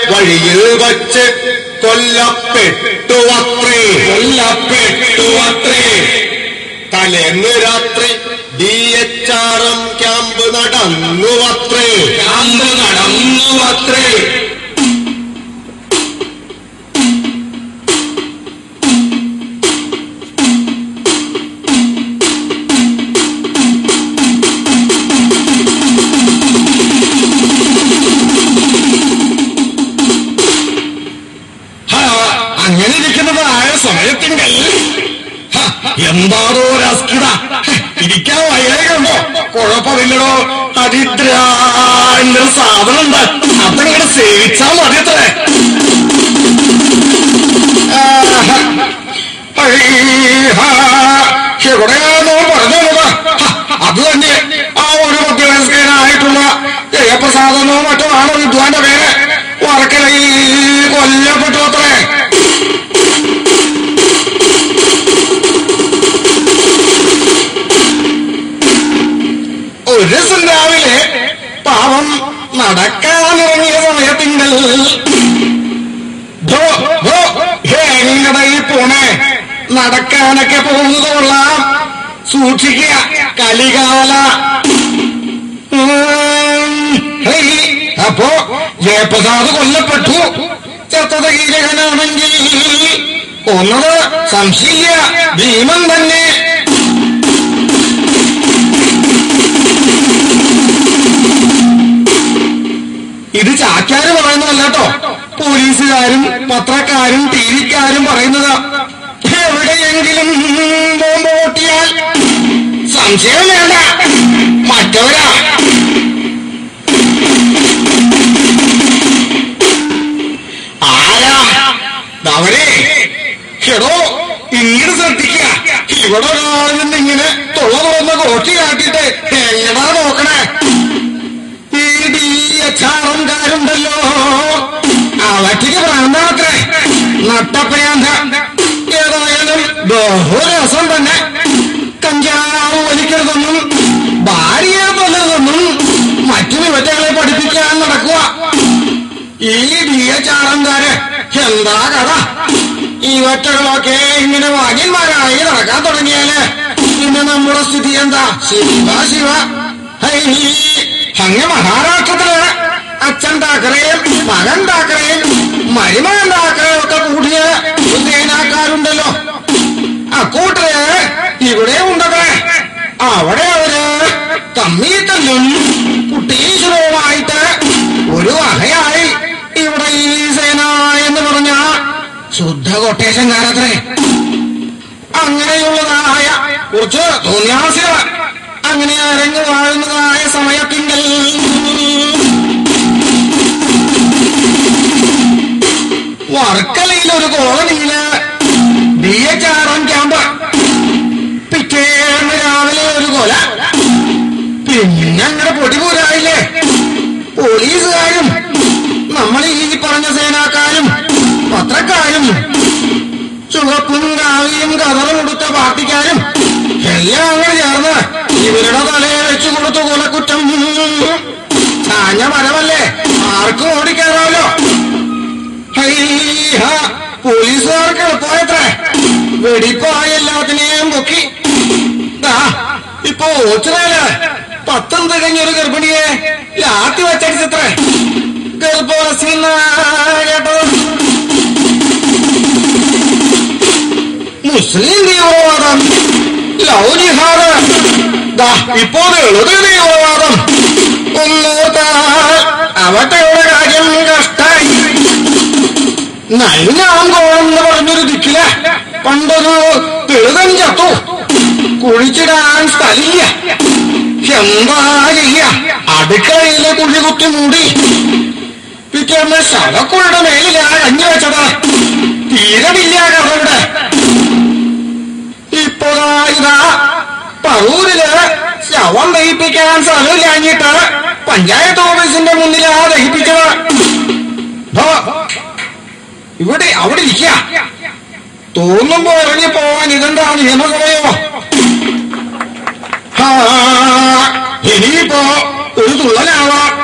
വഴിയിൽ വച്ച് കൊല്ലപ്പെട്ടുവത്രേ കൊല്ലപ്പെട്ടുവത്രേ തലേന്ന് രാത്രി D H R M camp നടന്നുവത്രേ ക്യാമ്പ് നടന്നുവത്രേ ഹാ, അങ്ങനെ ഇരിക്കുന്നതായ സമയത്തിങ്കൽ ഹ, എന്താണോ ഒരസ്കിത ഇരിക്കാൻ വയ്യായികണ്ടോ കുഴപ്പമില്ലടോ ഹരിദ്ര എന്നൊരു സാധനം ഉണ്ട് അതങ്ങനെ സേവിച്ചാ മതി അത്രേ എവിടെയാണോ പറഞ്ഞത് അത് തന്നെ ആ ഒരു മധ്യവയസ്കനായിട്ടുള്ള ജയപ്രസാദനോ മറ്റോ ആണോ വിദ്വാന്റെ പേര് വർക്കലയിൽ കൊല്ലപ്പെട്ടു അത്രേ ഒരു ദിവസം രാവിലെ പാവം നടക്കാനിറങ്ങിയ സമയത്തിങ്കൽ ധോ, ധോ, എങ്ങടെ ഈ പോണേ നടക്കാനൊക്കെ പോകുന്നത് കൊള്ളാം സൂക്ഷിക്കുക കലികാല ഉം, ഹേയ്, അപ്പോ ജയപ്രസാദ് കൊല്ലപ്പെട്ടു ചത്തത കീലകനാണെങ്കിൽ കൊന്നത് സംശയ ഭീമൻ തന്നെ ഇത് ചാക്യാര് പറയുന്നതല്ല കേട്ടോ പോലീസുകാരും പത്രക്കാരും ടി വിക്കാരും പറയുന്നതാ എവിടെയെങ്കിലും ബോംബ് പൊട്ടിയാൽ സംശയം വേണ്ട മറ്റവരാ ആരാ അവരെ എടോ ഇങ്ങനെ ശ്രദ്ധിക്കുക ഇവിടെ ഒരാളിൽ നിന്ന് ഇങ്ങനെ തുള്ള തുറന്ന് കോട്ടി കാട്ടിട്ട് എങ്ങടാ നോക്കണേ ഈ ഡി എച്ച് ആറുകാരുണ്ടല്ലോ അവറ്റിക്ക് ഭ്രാന്താത്രേ നട്ടപ്രാന്ത ഏതായാലും ബഹുരസം തന്നെ കഞ്ചാവ് വലിക്കരുതെന്നും ഭാര്യയെ കൊല്ലരുതെന്നും മറ്റു വിവറ്റകളെ പഠിപ്പിക്കാൻ നടക്കുക ഈ ഡി എച്ച് ആറുകാര് എന്താ കഥ ഈ ഒറ്റകളൊക്കെ ഇങ്ങനെ വാഗ്യന്മാരായി നടക്കാൻ തുടങ്ങിയാല് പിന്നെ നമ്മുടെ സ്ഥിതി എന്താ ശിവ ശിവ ഹൈ അങ്ങ് മഹാരാഷ്ട്രത്തില് അച്ഛൻ താക്കറയും മകൻ താക്കറയും മരുമകൻ താക്കറയും ഒക്കെ കൂടിയ സേനാക്കാരുണ്ടല്ലോ അക്കൂട്ടര് ഇവിടെ ഉണ്ടത്രേ അവിടെ അവര് തമ്മി തല്ലും കുട്ടീശ്വരവുമായിട്ട് ഒരു വകയായി ഇവിടെ ഈ സേന എന്ന് പറഞ്ഞ ശുദ്ധ കൊട്ടേഷൻകാരത്രേ അങ്ങനെയുള്ളതായ കുറച്ച് തോന്നിയാസികൾ അങ്ങനെ അരങ്ങ് വാഴുന്നതായ സമയത്തിങ്കൽ വർക്കലയിൽ ഒരു കോളനിയില് D H R M camp പിറ്റേന്ന് രാവിലെ ഒരു കൊല പിന്നെ അങ്ങനെ പൊടിപൂരായില്ലേ പോലീസുകാരും നമ്മൾ ഈ പറഞ്ഞ സേനാക്കാരും പത്രക്കാരും ചുവപ്പും കാവിയും കതറും കൊടുത്ത പാർട്ടിക്കാരും എല്ലാം അങ്ങനെ ചേർന്ന് ഇവരുടെ തലയെ വെച്ചു കൊടുത്തു കൊലക്കുറ്റം ചാഞ്ഞ മരമല്ലേ ആർക്കും ഓടിക്കയറാമല്ലോ ഹൈഹ, പോലീസുകാർക്ക് എളുപ്പമായത്രേ വെടിപ്പായ എല്ലാത്തിനെയും പൊക്കി ദാ, ഇപ്പൊ ഓച്ചിറയില് പത്തും തികഞ്ഞൊരു ഗർഭിണിയെ ലാത്തി വച്ചടിച്ചത്രേ ഗർഭവസി കേട്ടത് മുസ്ലിം തീവ്രവാദം ലവ് ജിഹാദ് ദാ ഇപ്പോ എഴുതി തീവ്രവാദം ഒന്നോർത്താൽ അവറ്റയുടെ കാര്യം കഷ്ടായി നൈനാം കോണെന്ന് പറഞ്ഞൊരു ദിക്കില പണ്ടൊരു തെളുതൻ ചത്തു കുഴിച്ചിടാൻ സ്ഥലില്ല എന്താ ചെയ്യ അടുക്കളയിലെ കുഴി കുത്തി മൂടി പിറ്റേന്ന് ശവക്കുഴിയുടെ മേലിലാ കഞ്ഞി വെച്ചത് തീരമില്ല കഥയുടെ ഇപ്പൊ ദാ ഇതാ പറൂരില് ശവം ദഹിപ്പിക്കാൻ സ്ഥലമില്ലാഞ്ഞിട്ട് പഞ്ചായത്ത് ഓഫീസിന്റെ മുന്നിലാ ദഹിപ്പിച്ചത് ദോ, ഇവിടെ അവിടെ ഇരിക്കുക തോന്നുമ്പോ ഇറങ്ങി പോവാൻ ഇതെന്താ നിയമസഭയോ ആ, ഇനിയിപ്പോ ഒരു തുള്ളലാവാം